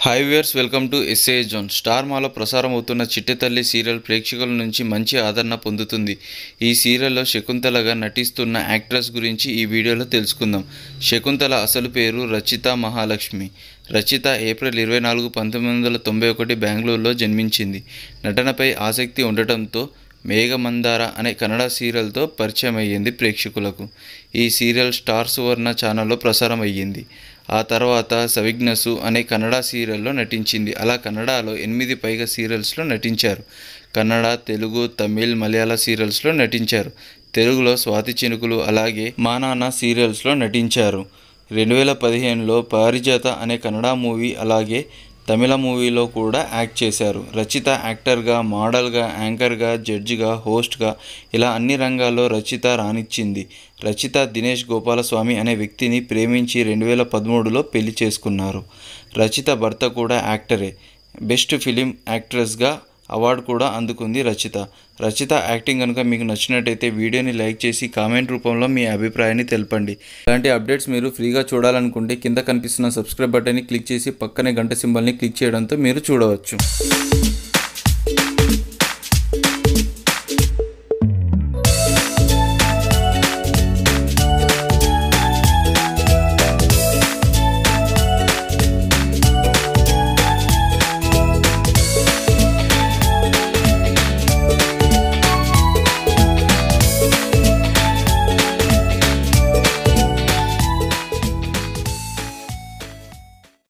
hi viewers welcome to S A zone star మాలో ప్రసారం అవుతున్న చిట్టెతల్లి సీరియల్ ప్రేక్షకుల నుంచి మంచి ఆదరణ పొందుతుంది ఈ సీరియల్లో శకుంతలగా నటిస్తున్న యాక్ట్రెస్ గురించి ఈ వీడియోలో తెలుసుకుందాం శకుంతల అసలు పేరు రచిత మహాలక్ష్మి రచిత ఏప్రిల్ ఇరవై నాలుగు పంతొమ్మిది వందల తొంభై ఒకటి బెంగళూరులో జన్మించింది నటనపై ఆసక్తి ఉండటంతో మేఘమందార అనే కన్నడ సీరియల్తో పరిచయం అయ్యింది ప్రేక్షకులకు ఈ సీరియల్ స్టార్ సువర్ణ ఛానల్లో ప్రసారం అయ్యింది ఆ తర్వాత సవిఘ్నసు అనే కన్నడ సీరియల్లో నటించింది అలా కన్నడలో ఎనిమిది పైగా సీరియల్స్లో నటించారు కన్నడ తెలుగు తమిళ్ మలయాళ సీరియల్స్లో నటించారు తెలుగులో స్వాతి చినుకులు అలాగే మా నాన్న సీరియల్స్లో నటించారు రెండు వేల పదిహేనులో పారిజాత అనే కన్నడ మూవీ అలాగే తమిళ మూవీలో కూడా యాక్ట్ చేశారు రచిత యాక్టర్గా మోడల్గా యాంకర్గా జడ్జిగా హోస్ట్గా ఇలా అన్ని రంగాల్లో రచిత రాణించింది రచిత దినేష్ గోపాలస్వామి అనే వ్యక్తిని ప్రేమించి రెండు వేల పదమూడులో పెళ్లి చేసుకున్నారు రచిత భర్త కూడా యాక్టరే బెస్ట్ ఫిలిం యాక్ట్రెస్గా అవార్డు కూడా అందుకుంది రచిత రచిత యాక్టింగ్ కనుక మీకు నచ్చినట్టయితే వీడియోని లైక్ చేసి కామెంట్ రూపంలో మీ అభిప్రాయాన్ని తెలపండి ఇలాంటి అప్డేట్స్ మీరు ఫ్రీగా చూడాలనుకుంటే కింద కనిపిస్తున్న సబ్స్క్రైబ్ బటన్ని క్లిక్ చేసి పక్కనే గంట సింబల్ని క్లిక్ చేయడంతో మీరు చూడవచ్చు